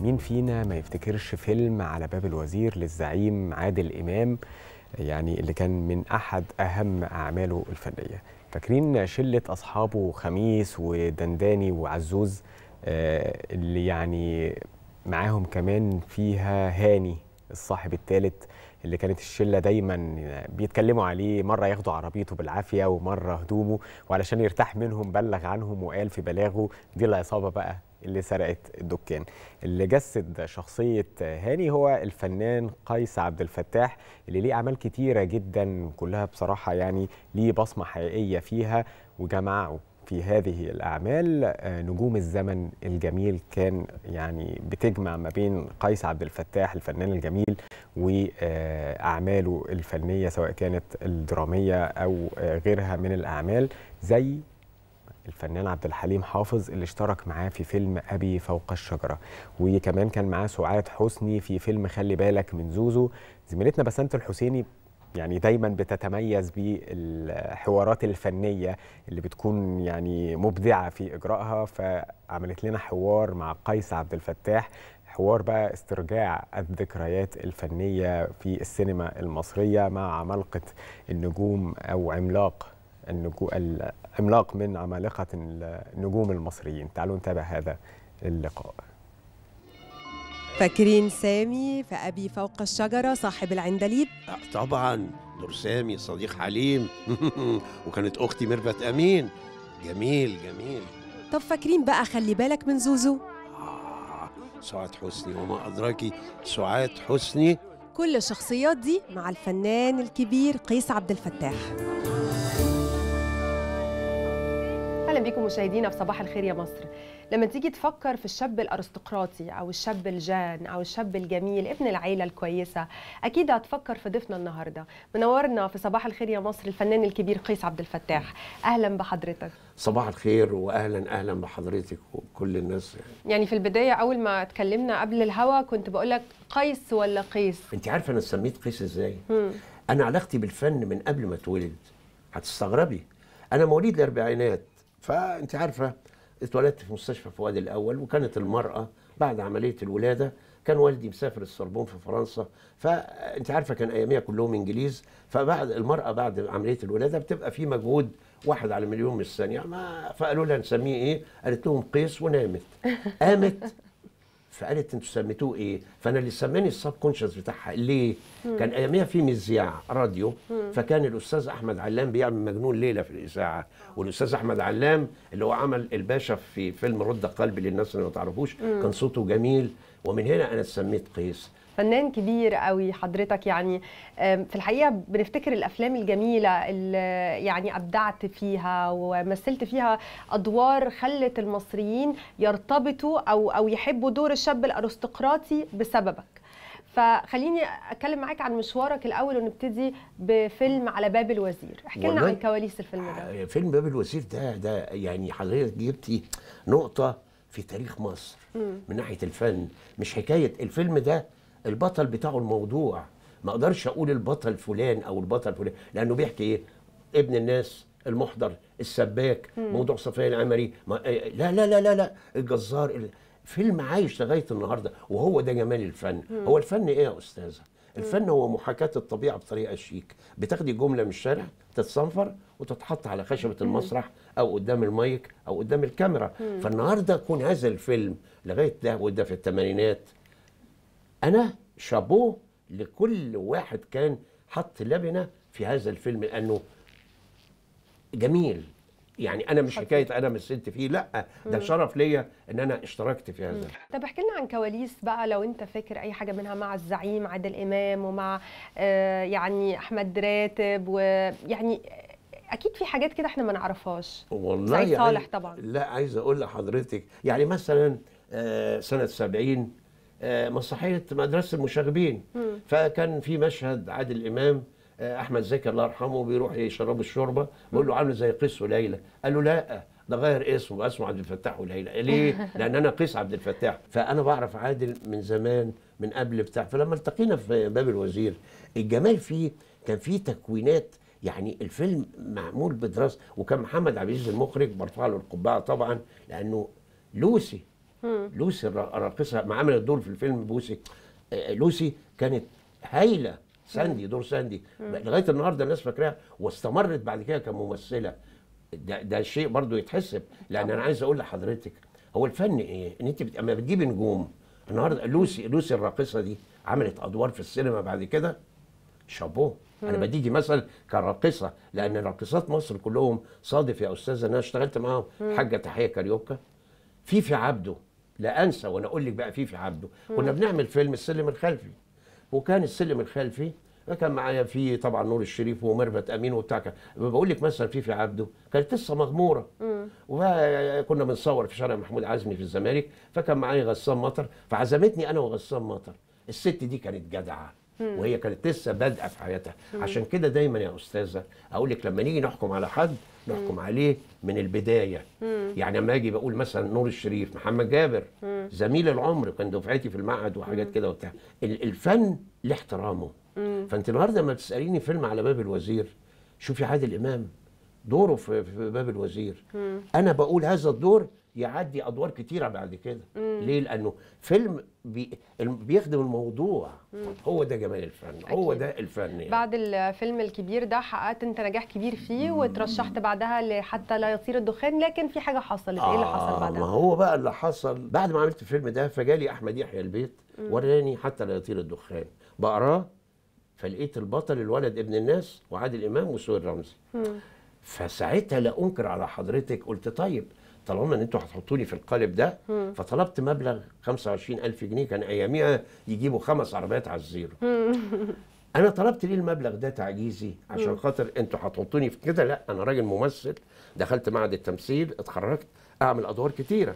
مين فينا ما يفتكرش فيلم على باب الوزير للزعيم عادل إمام يعني اللي كان من أحد أهم أعماله الفنية فاكرين شلة أصحابه خميس ودنداني وعزوز آه، اللي يعني معاهم كمان فيها هاني الصاحب الثالث اللي كانت الشله دايما بيتكلموا عليه مره ياخدوا عربيته بالعافيه ومره هدومه وعلشان يرتاح منهم بلغ عنهم وقال في بلاغه دي العصابه بقى اللي سرقت الدكان اللي جسد شخصيه هاني هو الفنان قيس عبد الفتاح اللي ليه اعمال كتيره جدا كلها بصراحه يعني ليه بصمه حقيقيه فيها وجمعوا في هذه الأعمال آه، نجوم الزمن الجميل كان يعني بتجمع ما بين قيس عبد الفتاح الفنان الجميل وأعماله الفنية سواء كانت الدرامية أو آه، غيرها من الأعمال زي الفنان عبد الحليم حافظ اللي اشترك معاه في فيلم أبي فوق الشجرة وكمان كان معاه سعاد حسني في فيلم خلي بالك من زوزو زميلتنا بسنت الحسيني يعني دايما بتتميز بالحوارات الفنيه اللي بتكون يعني مبدعه في اجرائها فعملت لنا حوار مع قيس عبد الفتاح حوار بقى استرجاع الذكريات الفنيه في السينما المصريه مع عمالقه النجوم او عملاق النجو العملاق من عمالقه النجوم المصريين تعالوا نتابع هذا اللقاء فاكرين سامي في أبي فوق الشجرة صاحب العندليب آه، طبعا نور سامي صديق حليم وكانت اختي ميرفت امين جميل جميل طب فاكرين بقى خلي بالك من زوزو آه سعاد حسني وما ادراكي سعاد حسني كل الشخصيات دي مع الفنان الكبير قيس عبد الفتاح اهلا بيكم مشاهدينا في صباح الخير يا مصر لما تيجي تفكر في الشاب الارستقراطي او الشاب الجان او الشاب الجميل ابن العيله الكويسه اكيد هتفكر في ضيفنا النهارده منورنا في صباح الخير يا مصر الفنان الكبير قيس عبد الفتاح اهلا بحضرتك صباح الخير واهلا اهلا بحضرتك وكل الناس يعني يعني في البدايه اول ما اتكلمنا قبل الهوا كنت بقول لك قيس ولا قيس انت عارفه انا سميت قيس ازاي مم. انا علاقتي بالفن من قبل ما اتولد هتستغربي انا مواليد الاربعينات فانت عارفه اتولدت في مستشفى فؤاد الاول وكانت المراه بعد عمليه الولاده كان والدي مسافر السربون في فرنسا فانت عارفه كان اياميها كلهم انجليز فبعد المراه بعد عمليه الولاده بتبقى في مجهود واحد على مليون من الثانيه ما فقالوا لها نسميه ايه؟ قالت لهم قيس ونامت قامت فقالت انتوا سميتوه ايه؟ فانا اللي سماني السب كونشس بتاعها ليه؟ كان اياميها في مذياع راديو فكان الاستاذ احمد علام بيعمل مجنون ليله في الاذاعه والاستاذ احمد علام اللي هو عمل الباشا في فيلم رد قلبي للناس اللي ما تعرفوش كان صوته جميل ومن هنا انا سميت قيس فنان كبير قوي حضرتك يعني آم، في الحقيقه بنفتكر الافلام الجميله اللي يعني ابدعت فيها ومثلت فيها ادوار خلت المصريين يرتبطوا او او يحبوا دور الشاب الارستقراطي بسببك فخليني اتكلم معاك عن مشوارك الاول ونبتدي بفيلم على باب الوزير احكي لنا والله عن كواليس الفيلم ده آه، فيلم باب الوزير ده ده يعني حضرتك جبتي نقطة في تاريخ مصر من ناحية الفن مش حكاية الفيلم ده البطل بتاعه الموضوع ما اقدرش اقول البطل فلان او البطل فلان لانه بيحكي ايه ابن الناس المحضر السباك موضوع صفية العمري ما آه، لا لا لا لا لا الجزار ال- فيلم عايش لغايه النهارده وهو ده جمال الفن هو الفن ايه يا استاذه الفن هو محاكاة الطبيعة بطريقة شيك بتاخدي جملة من الشارع تتصنفر وتتحط على خشبة المسرح أو قدام المايك أو قدام الكاميرا فالنهاردة يكون هذا الفيلم لغاية ده وده في الثمانينات أنا شابوه لكل واحد كان حط لبنة في هذا الفيلم لأنه جميل يعني أنا مش حكاية أنا مثلت فيه لا ده شرف ليا إن أنا اشتركت في هذا طب احكي لنا عن كواليس بقى لو انت فاكر اي حاجه منها مع الزعيم عادل امام ومع آه يعني احمد راتب ويعني اكيد في حاجات كده احنا ما نعرفهاش والله سعيد يعني صالح طبعا لا عايز اقول لحضرتك يعني مثلا آه، سنه 70 آه، مسرحيه مدرسه المشاغبين فكان في مشهد عادل امام آه، احمد زكي الله يرحمه بيروح يشربوا الشوربه بيقول له عامل زي قيس وليلى قال له لا ده غير اسمه بقى اسمه عبد الفتاح وليلى ليه؟ لان انا قيس عبد الفتاح فانا بعرف عادل من زمان من قبل بتاع فلما التقينا في باب الوزير الجمال فيه كان فيه تكوينات يعني الفيلم معمول بدراسه وكان محمد عبد العزيز المخرج برفع له القبعه طبعا لانه لوسي لوسي الرا- الراقصه ما عملت دور في الفيلم بوسي آه، لوسي كانت هايله ساندي دور ساندي لغايه النهارده الناس فاكراها واستمرت بعد كده كممثله ده ده شيء برضو يتحسب لان انا عايز اقول لحضرتك هو الفن ايه؟ ان انت بت... اما بتجيب نجوم النهارده لوسي لوسي الراقصه دي عملت ادوار في السينما بعد كده شابوه انا بديكي مثل كراقصه لان راقصات مصر كلهم صادف يا استاذه انا اشتغلت معاهم حاجه تحيه كاريوكا فيفي عبده لا انسى وانا اقول لك بقى فيفي عبده كنا بنعمل فيلم السلم الخلفي وكان السلم الخلفي كان معايا فيه طبعا نور الشريف وميرفت امين وبتاع كده. بقول لك مثلا فيفي عبده كانت لسه مغموره وكنا بنصور في شارع محمود عزمي في الزمالك فكان معايا غسان مطر فعزمتني انا وغسان مطر الست دي كانت جدعه وهي كانت لسه بادئه في حياتها عشان كده دايما يا استاذه اقول لك لما نيجي نحكم على حد نحكم عليه من البدايه يعني لما اجي بقول مثلا نور الشريف محمد جابر زميل العمر كان دفعتي في المعهد وحاجات كده وبتاع ال- الفن له احترامه فانت النهارده لما بتساليني فيلم على باب الوزير شوفي عادل امام دوره في, في باب الوزير انا بقول هذا الدور يعدي ادوار كتيره بعد كده ليه لانه فيلم بي الم- بيخدم الموضوع هو ده جمال الفن هو أكيد. ده الفن يعني. بعد الفيلم الكبير ده حققت انت نجاح كبير فيه وترشحت بعدها لحتى لا يطير الدخان لكن في حاجه حصلت ايه اللي حصل ما بعدها هو بقى اللي حصل بعد ما عملت الفيلم ده فجالي احمد يحيى البيت وراني حتى لا يطير الدخان بقراه فلقيت البطل الولد ابن الناس وعادل امام وسهير رمزي فساعتها لا انكر على حضرتك قلت طيب طالما ان انتوا هتحطوني في القالب ده فطلبت مبلغ 25000 جنيه كان اياميها يجيبوا خمس عربيات على الزيرو انا طلبت ليه المبلغ ده تعجيزي عشان خاطر انتوا هتحطوني في كده لا انا راجل ممثل دخلت معهد التمثيل اتخرجت اعمل ادوار كتيره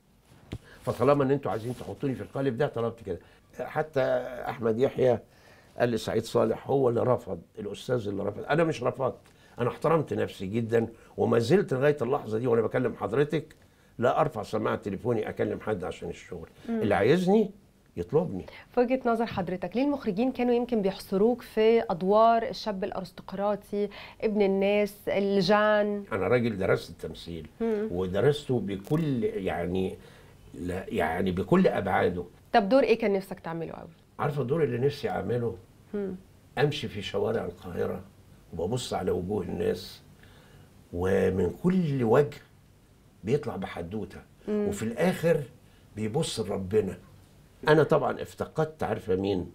فطالما ان انتوا عايزين تحطوني في القالب ده طلبت كده حتى احمد يحيى قال لي سعيد صالح هو اللي رفض الاستاذ اللي رفض انا مش رفضت انا احترمت نفسي جدا وما زلت لغايه اللحظه دي وانا بكلم حضرتك لا ارفع سماعه تليفوني اكلم حد عشان الشغل اللي عايزني يطلبني في وجهه نظر حضرتك ليه المخرجين كانوا يمكن بيحصروك في ادوار الشاب الارستقراطي ابن الناس الجان انا راجل درست التمثيل ودرسته بكل يعني لا يعني بكل ابعاده طب دور ايه كان نفسك تعمله قوي عارفه الدور اللي نفسي اعمله امشي في شوارع القاهره وببص على وجوه الناس ومن كل وجه بيطلع بحدوته وفي الاخر بيبص لربنا انا طبعا افتقدت عارفه مين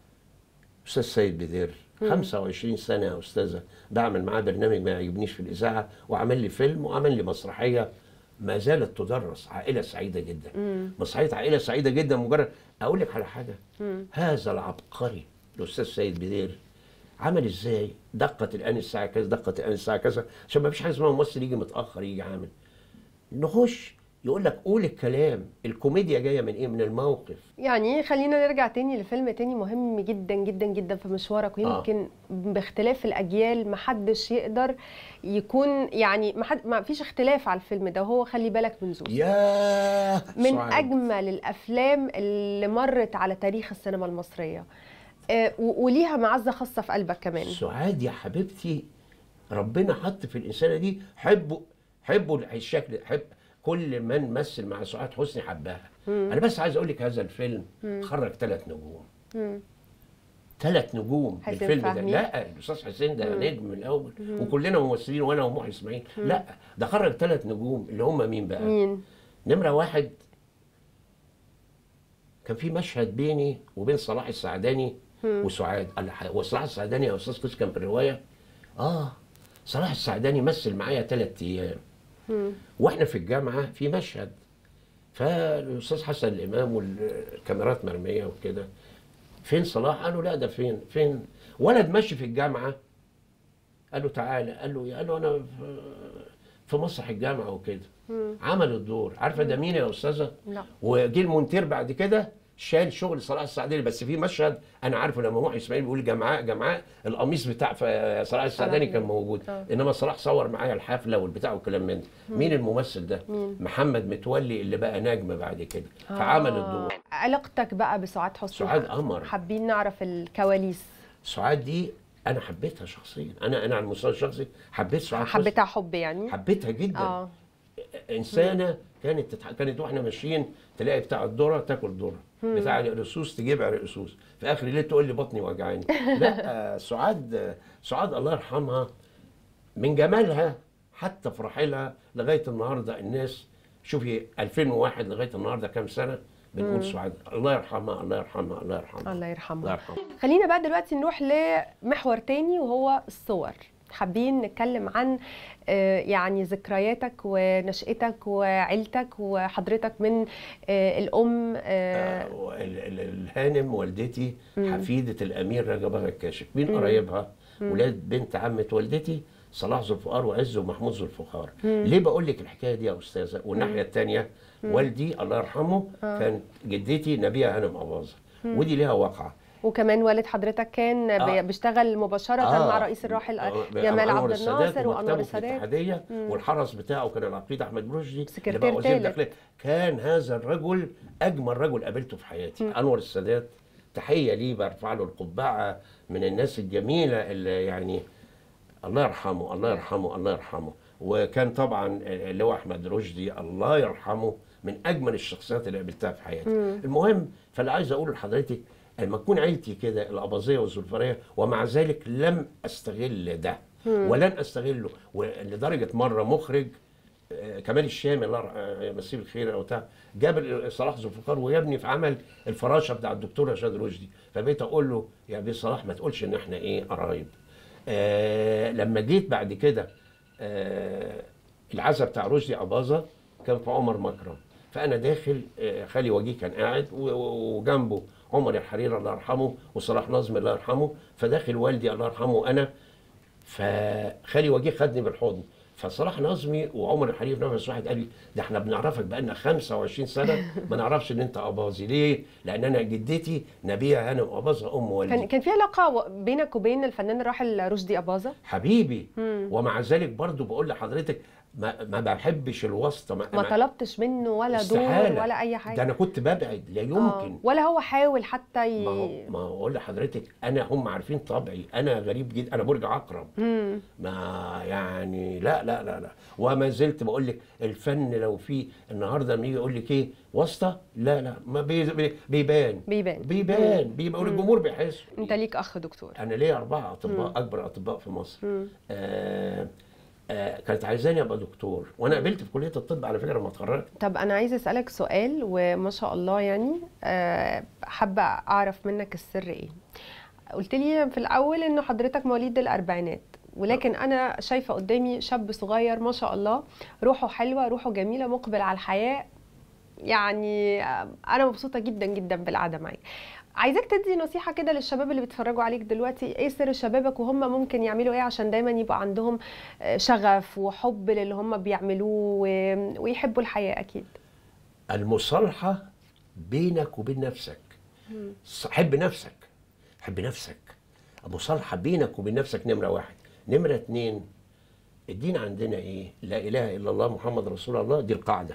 استاذ سيد بدير 25 سنه يا استاذه بعمل معاه برنامج ما يعجبنيش في الاذاعه وعمل لي فيلم وعمل لي مسرحيه ما زالت تدرس عائله سعيده جدا مسرحيه عائله سعيده جدا مجرد اقول لك على حاجه هذا العبقري الاستاذ سيد بدير عمل ازاي دقت الان الساعه كذا دقت الان الساعه كذا عشان ما فيش حاجه اسمها ممثل يجي متاخر يجي عامل نخش يقول لك قول الكلام الكوميديا جايه من ايه من الموقف يعني خلينا نرجع تاني لفيلم تاني مهم جدا جدا جدا في مشوارك ويمكن باختلاف الاجيال محدش يقدر يكون يعني ما حد ما فيش اختلاف على الفيلم ده وهو خلي بالك من زوز يا من سعاد. اجمل الافلام اللي مرت على تاريخ السينما المصريه آه، و- وليها معزه خاصه في قلبك كمان سعاد يا حبيبتي ربنا حط في الانسانه دي حبوا حبوا الشكل حب كل من مثل مع سعاد حسني حبها انا بس عايز اقول لك هذا الفيلم خرج ثلاث نجوم ثلاث نجوم حسين الفيلم ده فهمي. لا الاستاذ حسين ده نجم من الاول وكلنا ممثلين وانا ومحي اسماعيل لا ده خرج ثلاث نجوم اللي هم مين بقى مين نمرة واحد كان في مشهد بيني وبين صلاح السعداني وسعاد قال لي، هو صلاح السعداني يا استاذ قيس كان في الروايه اه صلاح السعداني مثل معايا ثلاث ايام واحنا في الجامعه في مشهد فالاستاذ حسن الامام والكاميرات مرميه وكده فين صلاح؟ قالوا لا ده فين؟ فين؟ ولد ماشي في الجامعه قال له تعالى قال له قال له انا في- في مسرح الجامعه وكده عمل الدور عارفه ده مين يا استاذه؟ لا. وجه المونتير بعد كده شال شغل صلاح السعداني بس في مشهد انا عارفه لما محي اسماعيل بيقول جمعاء جمعاء القميص بتاع ف- صلاح السعداني كان موجود آه. انما صلاح صور معايا الحفله والبتاع والكلام من ده مين الممثل ده؟ محمد متولي اللي بقى نجم بعد كده فعمل الدور علاقتك بقى بسعاد حسني سعاد قمر. حابين نعرف الكواليس سعاد دي انا حبيتها شخصيا انا انا على المستوى الشخصي حبيت سعاد حسني. حبيتها حب يعني حبيتها جدا اه انسانه كانت تتح... كانت واحنا ماشيين تلاقي بتاع الذره تاكل ذره بتاع الرصوص تجيب رصوص في اخر الليل تقول لي بطني وجعاني لا آه، سعاد آه، سعاد الله يرحمها من جمالها حتى في رحيلها لغايه النهارده الناس شوفي 2001 لغايه النهارده كام سنه بنقول سعاد الله يرحمها الله يرحمها الله يرحمها الله الله يرحمها يرحمها خلينا بقى دلوقتي نروح لمحور تاني وهو الصور حابين نتكلم عن آه، يعني ذكرياتك ونشأتك وعيلتك وحضرتك من آه، الأم آه، آه، ال- ال- الهانم والدتي حفيدة الأمير رجب أغا الكاشف مين قرايبها؟ ولاد بنت عمة والدتي صلاح ذو الفقار وعز ومحمود ذو الفقار ليه بقول لك الحكاية دي يا أستاذة والناحية الثانية والدي الله يرحمه كانت جدتي نبيها هانم أباظة ودي ليها واقعة وكمان والد حضرتك كان آه. بي- بيشتغل مباشرة مع رئيس الراحل آه، جمال أنور عبد السادات الناصر وأنور ومكتبه في السادات الاتحادية والحرس بتاعه كان العقيد أحمد برشدي اللي سكرتير بقى وزير تالت. الداخلية كان هذا الرجل أجمل رجل قابلته في حياتي أنور السادات تحية ليه برفع له القبعة من الناس الجميلة اللي يعني الله يرحمه الله يرحمه الله يرحمه وكان طبعا اللي هو احمد رشدي الله يرحمه من اجمل الشخصيات اللي قابلتها في حياتي المهم فاللي عايز اقوله لحضرتك لما تكون عيلتي كده الاباظيه والزلفريه ومع ذلك لم استغل ده ولن استغله ولدرجه مره مخرج آه، كمال الشامي الله يرح- آه، يمسيه بالخير او بتاع جاب صلاح ذو الفقار ويبني في عمل الفراشه بتاع الدكتور رشاد رشدي فبقيت اقول له يا بيه صلاح ما تقولش ان احنا ايه قرايب آه لما جيت بعد كده آه العزا بتاع رشدي اباظه كان في عمر مكرم فانا داخل آه خالي وجيه كان قاعد و- و- وجنبه عمر الحريري الله يرحمه وصلاح نظمي الله يرحمه فداخل والدي الله يرحمه وانا فخالي وجيه خدني بالحضن فصلاح نظمي وعمر الحريري في نفس واحد قال لي ده احنا بنعرفك بقالنا 25 سنه ما نعرفش ان انت اباظي ليه؟ لان انا جدتي نبيه هانم اباظه ام والدي كان كان في علاقة و- بينك وبين الفنان الراحل رشدي أباظة حبيبي ومع ذلك برضو بقول لحضرتك ما, ما بحبش الواسطه ما, ما طلبتش منه ولا دور استحالة. ولا أي ده حاجة انا كنت ببعد لا آه. يمكن ولا هو حاول حتى ي... ما هو ما هو اقول لحضرتك انا هم عارفين طبعي انا غريب جدا انا برج عقرب ما يعني لا لا لا لا وما زلت بقول لك الفن لو في النهارده لما يجي يقول لك ايه واسطه لا لا ما بي بي- بيبان بيبان. بيبان بيبقى الجمهور بيحس انت ليك اخ دكتور انا ليا اربعه اطباء اكبر اطباء في مصر آه آه كانت عايزاني ابقى دكتور وانا قابلت في كليه الطب على فكره لما اتخرجت طب انا عايزه اسالك سؤال وما شاء الله يعني آه، حابه اعرف منك السر ايه قلت لي في الاول انه حضرتك مواليد الاربعينات ولكن انا شايفه قدامي شاب صغير ما شاء الله روحه حلوه روحه جميله مقبل على الحياه يعني آه، انا مبسوطه جدا جدا بالقعده معاك عايزاك تدي نصيحه كده للشباب اللي بيتفرجوا عليك دلوقتي ايه سر شبابك وهم ممكن يعملوا ايه عشان دايما يبقى عندهم آه، شغف وحب للي هم بيعملوه و- ويحبوا الحياه اكيد المصالحه بينك وبين نفسك ص- حب نفسك حب نفسك المصالحه بينك وبين نفسك نمره واحد نمره اتنين الدين عندنا ايه لا اله الا الله محمد رسول الله دي القاعده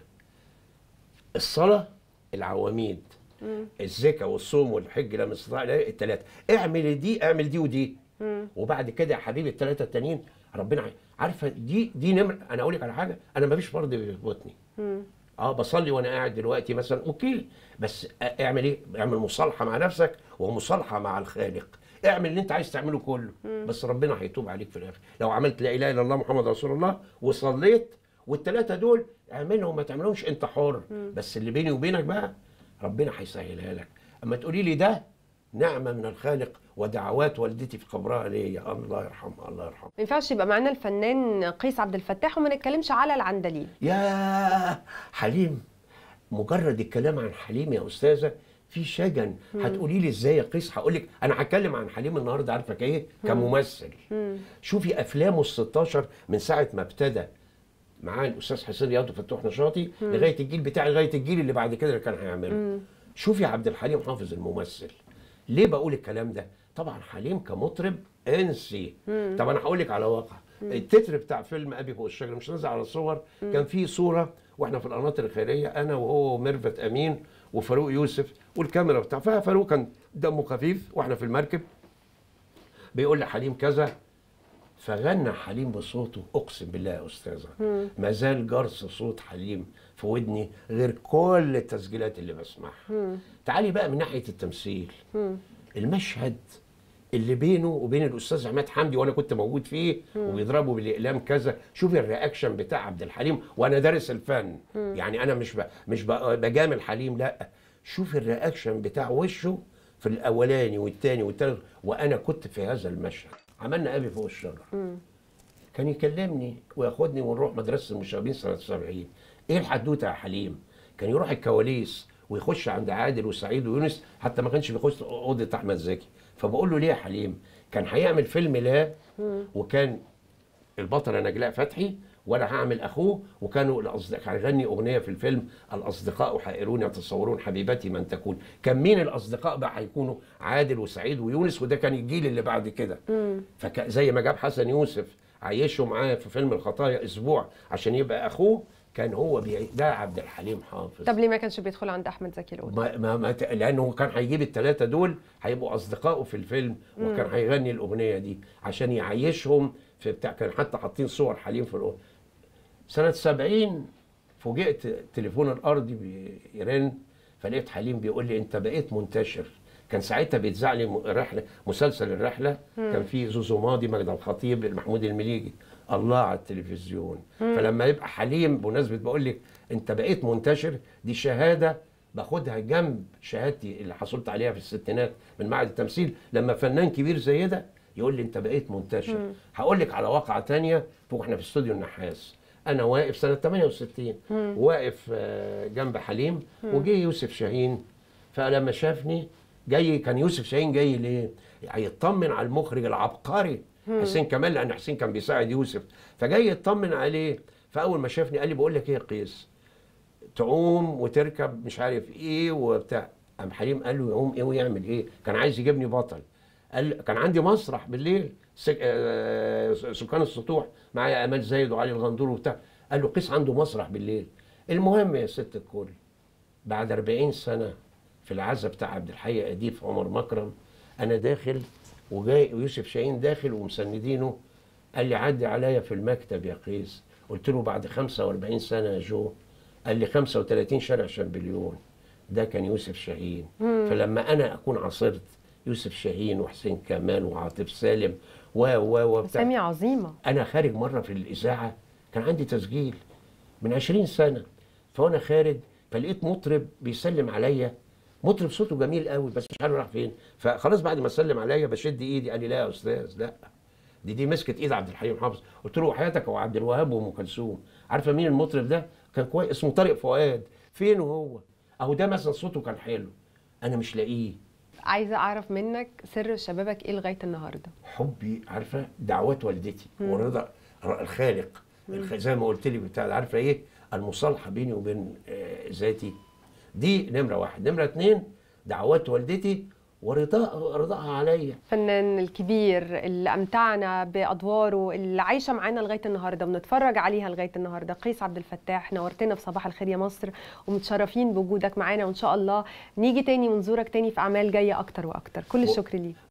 الصلاه العواميد الزكاه والصوم والحج لما استطاع إليه الثلاثه اعمل دي اعمل دي ودي وبعد كده يا حبيبي الثلاثه التانيين ربنا عارف- عارفه دي دي نمر انا اقول لك على حاجه انا ما فيش فرض بيربطني اه بصلي وانا قاعد دلوقتي مثلا اوكي بس اعمل ايه اعمل مصالحه مع نفسك ومصالحه مع الخالق اعمل اللي انت عايز تعمله كله بس ربنا هيتوب عليك في الاخر لو عملت لا اله الا الله محمد رسول الله وصليت والثلاثه دول اعملهم ما تعملهمش انت حر بس اللي بيني وبينك بقى ربنا هيسهلها لك اما تقولي لي ده نعمه من الخالق ودعوات والدتي في قبرها ليا الله يرحمها الله يرحمها ما ينفعش يبقى معانا الفنان قيس عبد الفتاح وما نتكلمش على العندليب يا حليم مجرد الكلام عن حليم يا استاذه في شجن هتقولي لي ازاي يا قيس هقول لك انا هتكلم عن حليم النهارده عارفه كايه كممثل شوفي افلامه ال 16 من ساعه ما ابتدى معاه الاستاذ حسين رياض وفتوح نشاطي لغايه الجيل بتاعي لغايه الجيل اللي بعد كده اللي كان هيعمله شوفي عبد الحليم حافظ الممثل ليه بقول الكلام ده طبعا حليم كمطرب انسي طب انا هقول لك على واقع التتر بتاع فيلم ابي فوق الشجره مش نازل على الصور كان في صوره واحنا في القناطر الخيريه انا وهو وميرفت امين وفاروق يوسف والكاميرا بتاع فاروق كان دمه خفيف واحنا في المركب بيقول لحليم كذا فغنى حليم بصوته اقسم بالله يا استاذه ما زال جرس صوت حليم في ودني غير كل التسجيلات اللي بسمعها تعالي بقى من ناحيه التمثيل المشهد اللي بينه وبين الاستاذ عماد حمدي وانا كنت موجود فيه وبيضربوا بالاقلام كذا شوفي الرياكشن بتاع عبد الحليم وانا دارس الفن يعني انا مش ب... مش ب... بجامل حليم لا شوفي الرياكشن بتاع وشه في الاولاني والثاني والثالث وانا كنت في هذا المشهد عملنا ابي فوق الشجر كان يكلمني وياخدني ونروح مدرسه المشاغبين سنه 70 ايه الحدوته يا حليم كان يروح الكواليس ويخش عند عادل وسعيد ويونس حتى ما كانش بيخش اوضه احمد زكي فبقول له ليه يا حليم كان هيعمل فيلم لا وكان البطله نجلاء فتحي وانا هعمل اخوه وكانوا الاصدقاء هيغني اغنيه في الفيلم الاصدقاء حائرون يتصورون حبيبتي من تكون كان مين الاصدقاء بقى هيكونوا عادل وسعيد ويونس وده كان الجيل اللي بعد كده فزي ما جاب حسن يوسف عيشه معاه في فيلم الخطايا اسبوع عشان يبقى اخوه كان هو بي... ده عبد الحليم حافظ طب ليه ما كانش بيدخل عند احمد زكي الاول ما ما, ما ت- لانه كان هيجيب الثلاثه دول هيبقوا اصدقائه في الفيلم وكان هيغني الاغنيه دي عشان يعيشهم في بتاع كان حتى حاطين صور حليم في الأغنية. سنه 70 فوجئت التليفون الارضي بيرن فلقيت حليم بيقول لي انت بقيت منتشر كان ساعتها بيتذاع لي م- رحله مسلسل الرحله كان فيه زوزو ماضي مجد الخطيب محمود المليجي الله على التلفزيون فلما يبقى حليم بمناسبه بقول لك انت بقيت منتشر دي شهاده باخدها جنب شهادتي اللي حصلت عليها في الستينات من معهد التمثيل لما فنان كبير زي ده يقول لي انت بقيت منتشر هقول لك على واقعه تانية فوق احنا في استوديو النحاس انا واقف سنه 68 واقف آه، جنب حليم وجه يوسف شاهين فلما شافني جاي كان يوسف شاهين جاي ليه؟ هيطمن على المخرج العبقري حسين كمال لان حسين كان بيساعد يوسف فجاي يطمن عليه فاول ما شافني قال لي بقول لك ايه يا قيس تعوم وتركب مش عارف ايه وبتاع قام حليم قال له يقوم ايه ويعمل ايه كان عايز يجيبني بطل قال كان عندي مسرح بالليل سك... آه، سكان السطوح معايا امال زايد وعلي الغندور وبتاع قال له قيس عنده مسرح بالليل المهم يا ست الكل بعد 40 سنه في العزا بتاع عبد الحي اديب في عمر مكرم انا داخل وجاي ويوسف شاهين داخل ومسندينه قال لي عدي عليا في المكتب يا قيس قلت له بعد 45 سنه يا جو قال لي 35 شارع شامبليون ده كان يوسف شاهين فلما انا اكون عاصرت يوسف شاهين وحسين كمال وعاطف سالم و و و بتاع اسامي عظيمه انا خارج مره في الاذاعه كان عندي تسجيل من 20 سنه فانا خارج فلقيت مطرب بيسلم عليا مطرب صوته جميل قوي بس مش عارف راح فين فخلاص بعد ما سلم عليا بشد ايدي قال لي لا يا استاذ لا دي دي مسكت ايد عبد الحليم حافظ قلت له حياتك هو عبد الوهاب وام كلثوم عارفه مين المطرب ده كان كويس اسمه طارق فؤاد فين هو اهو ده مثلا صوته كان حلو انا مش لاقيه عايزه اعرف منك سر شبابك ايه لغايه النهارده حبي عارفه دعوات والدتي ورضا الخالق الخ- زي ما قلت لي بتاع عارفه ايه المصالحه بيني وبين آه، ذاتي دي نمره واحد نمره اتنين دعوات والدتي ورضاء رضاها عليا الفنان الكبير اللي امتعنا بادواره اللي عايشه معانا لغايه النهارده بنتفرج عليها لغايه النهارده قيس عبد الفتاح نورتنا في صباح الخير يا مصر ومتشرفين بوجودك معانا وان شاء الله نيجي تاني ونزورك تاني في اعمال جايه اكتر واكتر كل الشكر ليك